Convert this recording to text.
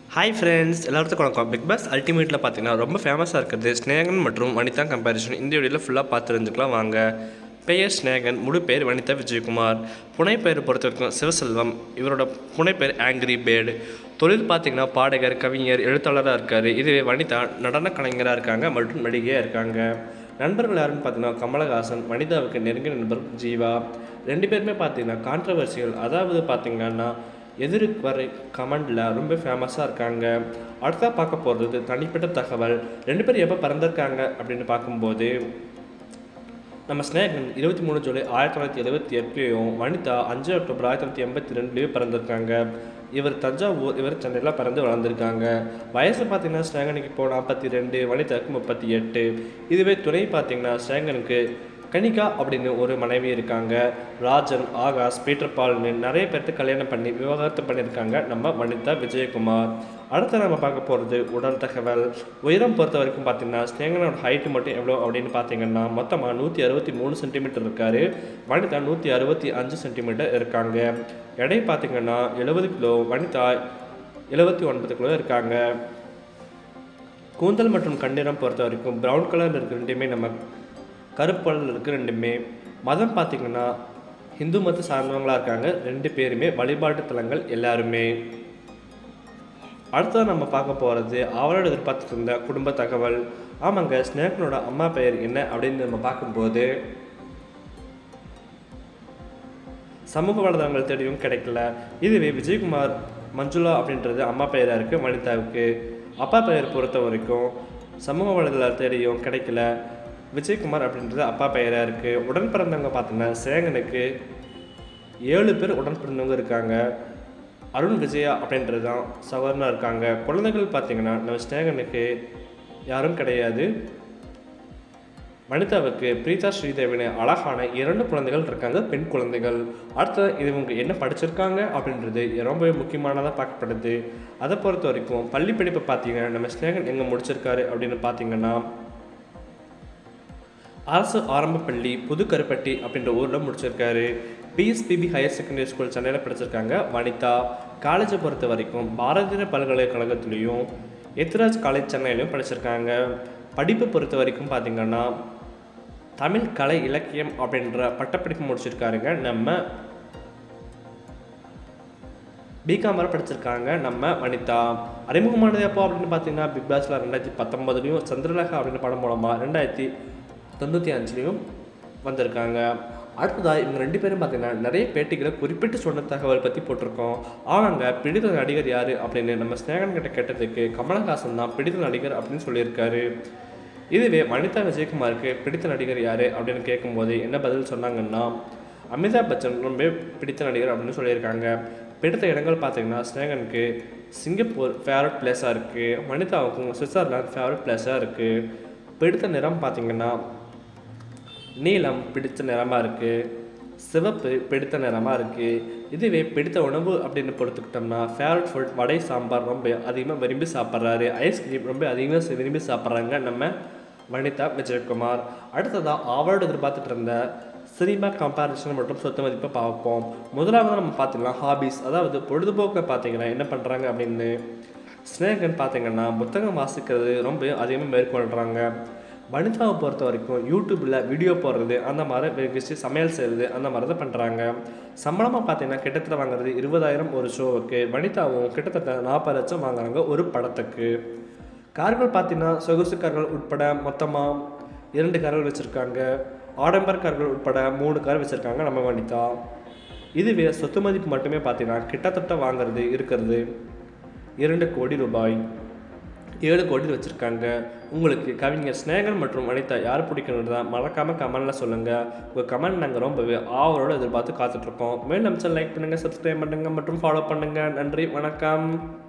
hi friends எல்லாத்துக்கும் வணக்கம் big pass அல்டிமேட்டில் பார்த்தீங்கன்னா ரொம்ப ஃபேமஸாக இருக்கிறது ஸ்னேகன் மற்றும் வனிதா கம்பேரிஷன் இந்த வீடியோவில் ஃபுல்லாக பார்த்து தெரிஞ்சுக்கலாம் வாங்க பெயர் ஸ்னேகன் முழு பேர் வனிதா விஜயகுமார் புனை பெயர் பொறுத்த வரைக்கும் சிவசெல்வம் இவரோட புனை பேர் ஆங்கிரி பேர்டு தொழில் பார்த்தீங்கன்னா பாடகர் கவிஞர் எழுத்தாளராக இருக்கார் இதுவே வனிதா நடன கலைஞராக இருக்காங்க மற்றும் நடிகையாக இருக்காங்க நண்பர்கள் யாருன்னு பார்த்தீங்கன்னா கமலஹாசன் வனிதாவுக்கு நெருங்கிய நண்பர் ஜீவா ரெண்டு பேருமே பார்த்தீங்கன்னா கான்ட்ரவர்சியல் அதாவது பார்த்தீங்கன்னா எதிர்க்கு வரை கமெண்டில் ரொம்ப ஃபேமஸாக இருக்காங்க அடுத்தா பார்க்க போகிறது தனிப்பட்ட தகவல் ரெண்டு பேரும் எப்போ பிறந்திருக்காங்க அப்படின்னு பார்க்கும்போது நம்ம ஸ்னேகன் இருபத்தி மூணு ஜூலை ஆயிரத்தி தொள்ளாயிரத்தி எழுபத்தி எட்டுலையும் வனிதா அஞ்சு அக்டோபர் ஆயிரத்தி தொள்ளாயிரத்தி எண்பத்தி ரெண்டுலேயும் பிறந்திருக்காங்க இவர் தஞ்சாவூர் இவர் சென்னையில் பிறந்து வளர்ந்துருக்காங்க வயசு பார்த்தீங்கன்னா ஸ்னேகனுக்கு இப்போ நாற்பத்தி ரெண்டு வனிதாவுக்கு முப்பத்தி எட்டு இதுவே துணை பார்த்தீங்கன்னா ஸ்னேகனுக்கு கனிகா அப்படின்னு ஒரு மனைவி இருக்காங்க ராஜன் ஆகாஷ் பீட்டர் பால்னு நிறைய பேர்த்து கல்யாணம் பண்ணி விவாகரத்து பண்ணியிருக்காங்க நம்ம வனிதா விஜயகுமார் அடுத்து நம்ம பார்க்க போகிறது உடல் தகவல் உயரம் பொறுத்த வரைக்கும் பார்த்தீங்கன்னா ஸ்னேகனோட ஹைட்டு மட்டும் எவ்வளோ அப்படின்னு பார்த்தீங்கன்னா மொத்தமாக நூற்றி அறுபத்தி மூணு சென்டிமீட்டர் இருக்கார் வனிதா நூற்றி அறுபத்தி அஞ்சு சென்டிமீட்டர் இருக்காங்க எடை பார்த்தீங்கன்னா எழுபது கிலோ வனிதா எழுபத்தி ஒன்பது கிலோ இருக்காங்க கூந்தல் மற்றும் கண்ணிறம் பொறுத்த வரைக்கும் ப்ரௌன் கலர் இருக்கிற ரெண்டுமே நம்ம கருப்பு கலர் இருக்கிற ரெண்டுமே மதம் பார்த்திங்கன்னா ஹிந்து மத சார்ந்தவங்களாக இருக்காங்க ரெண்டு பேருமே வழிபாட்டு தலங்கள் எல்லாருமே அடுத்தது நம்ம பார்க்க போகிறது அவரோட எதிர்பார்த்துட்டு இருந்த குடும்ப தகவல் ஆமாங்க ஸ்னேகனோட அம்மா பெயர் என்ன அப்படின்னு நம்ம பார்க்கும்போது சமூக வலைதளங்கள் தேடியும் கிடைக்கல இதுவே விஜயகுமார் மஞ்சுளா அப்படின்றது அம்மா பெயராக இருக்குது வனிதாவுக்கு அப்பா பெயர் பொறுத்த வரைக்கும் சமூக வலைதள தேடியும் கிடைக்கல விஜயகுமார் அப்படின்றது அப்பா பெயராக இருக்குது உடன் பிறந்தவங்க பார்த்தீங்கன்னா சேகனுக்கு ஏழு பேர் உடன் பிறந்தவங்க இருக்காங்க அருண் விஜயா அப்படின்றது தான் சகோதரனாக இருக்காங்க குழந்தைகள் பார்த்தீங்கன்னா நம்ம ஸ்நேகனுக்கு யாரும் கிடையாது வனிதாவுக்கு பிரீதா ஸ்ரீதேவின அழகான இரண்டு குழந்தைகள் இருக்காங்க பெண் குழந்தைகள் அடுத்து இவங்க என்ன படிச்சிருக்காங்க அப்படின்றது ரொம்பவே முக்கியமானதாக பார்க்கப்படுது அதை பொறுத்த வரைக்கும் பள்ளி படிப்பை பார்த்தீங்கன்னா நம்ம ஸ்நேகன் எங்கே முடிச்சிருக்காரு அப்படின்னு பார்த்தீங்கன்னா அரசு ஆரம்ப பள்ளி புதுக்கருப்பட்டி அப்படின்ற ஊரில் முடிச்சிருக்காரு பிஎஸ்பிபி ஹையர் செகண்டரி ஸ்கூல் சென்னையில் படிச்சிருக்காங்க வனிதா காலேஜை பொறுத்த வரைக்கும் பாரதிய பல்கலைக்கழகத்துலேயும் எத்ராஜ் காலேஜ் சென்னையிலையும் படிச்சிருக்காங்க படிப்பு பொறுத்த வரைக்கும் பார்த்திங்கன்னா தமிழ் கலை இலக்கியம் அப்படின்ற பட்டப்படிப்பு முடிச்சிருக்காருங்க நம்ம பிகாம் வரை படிச்சிருக்காங்க நம்ம வனிதா அறிமுகமானது எப்போ அப்படின்னு பார்த்தீங்கன்னா பிக் பாஸில் ரெண்டாயிரத்தி பத்தொம்பதுலையும் சந்திரலேகா அப்படின்னு படம் மூலமாக ரெண்டாயிரத்தி தொண்ணூற்றி அஞ்சுலேயும் வந்திருக்காங்க அடுத்ததாக இவங்க ரெண்டு பேரும் பார்த்தீங்கன்னா நிறைய பேட்டிகளை குறிப்பிட்டு சொன்ன தகவல் பற்றி போட்டிருக்கோம் அவங்க பிடித்த நடிகர் யார் அப்படின்னு நம்ம ஸ்னேகன் கிட்ட கேட்டதுக்கு கமலஹாசன் தான் பிடித்த நடிகர் அப்படின்னு சொல்லியிருக்காரு இதுவே வனிதா விஜயகுமாருக்கு பிடித்த நடிகர் யார் அப்படின்னு கேட்கும்போது என்ன பதில் சொன்னாங்கன்னா அமிதாப் பச்சன் ரொம்ப பிடித்த நடிகர் அப்படின்னு சொல்லியிருக்காங்க பிடித்த இடங்கள் பார்த்தீங்கன்னா ஸ்னேகனுக்கு சிங்கப்பூர் ஃபேவரட் பிளேஸாக இருக்குது வனிதாவுக்கும் சுவிட்சர்லாந்து ஃபேவரட் பிளேஸாக இருக்குது பிடித்த நிறம் பார்த்தீங்கன்னா நீலம் பிடித்த நிறமாக இருக்குது சிவப்பு பிடித்த நிறமாக இருக்குது இதுவே பிடித்த உணவு அப்படின்னு பொறுத்துக்கிட்டோம்னா ஃபேவரட் ஃபுட் வடை சாம்பார் ரொம்ப அதிகமாக விரும்பி சாப்பிட்றாரு ஐஸ்கிரீம் ரொம்ப அதிகமாக விரும்பி சாப்பிட்றாங்க நம்ம வனிதா விஜயகுமார் அடுத்ததாக அவரோட எதிர்பார்த்துட்டு இருந்த சினிமா கம்பேரிசன் மற்றும் சொத்து மதிப்பை பார்ப்போம் முதலாவது நம்ம பார்த்தீங்கன்னா ஹாபிஸ் அதாவது பொழுதுபோக்கை பார்த்தீங்கன்னா என்ன பண்ணுறாங்க அப்படின்னு ஸ்னேகன் பார்த்தீங்கன்னா புத்தகம் வாசிக்கிறது ரொம்ப அதிகமாக மேற்கொள்கிறாங்க வனிதாவை பொறுத்த வரைக்கும் யூடியூப்பில் வீடியோ போடுறது அந்த மாதிரி வச்சு சமையல் செய்கிறது அந்த மாதிரி தான் பண்ணுறாங்க சம்பளமாக பார்த்தீங்கன்னா கிட்டத்தட்ட வாங்குறது இருபதாயிரம் ஒரு ஷோவுக்கு வனிதாவும் கிட்டத்தட்ட நாற்பது லட்சம் வாங்குறாங்க ஒரு படத்துக்கு கார்கள் பார்த்தீங்கன்னா சொகுசு கார்கள் உட்பட மொத்தமாக இரண்டு கார்கள் வச்சுருக்காங்க ஆடம்பர கார்கள் உட்பட மூணு கார் வச்சுருக்காங்க நம்ம வனிதா இதுவே சொத்து மதிப்பு மட்டுமே பார்த்தீங்கன்னா கிட்டத்தட்ட வாங்குறது இருக்கிறது இரண்டு கோடி ரூபாய் ஏழு கோடி வச்சுருக்காங்க உங்களுக்கு கவிஞர் ஸ்னேகன் மற்றும் வனிதா யார் பிடிக்கணும் தான் மறக்காமல் கமெண்டில் சொல்லுங்கள் உங்கள் கமெண்ட் நாங்கள் ரொம்பவே ஆவலோடு எதிர்பார்த்து காத்துட்ருக்கோம் மேலும் லைக் பண்ணுங்கள் சப்ஸ்கிரைப் பண்ணுங்கள் மற்றும் ஃபாலோ பண்ணுங்கள் நன்றி வணக்கம்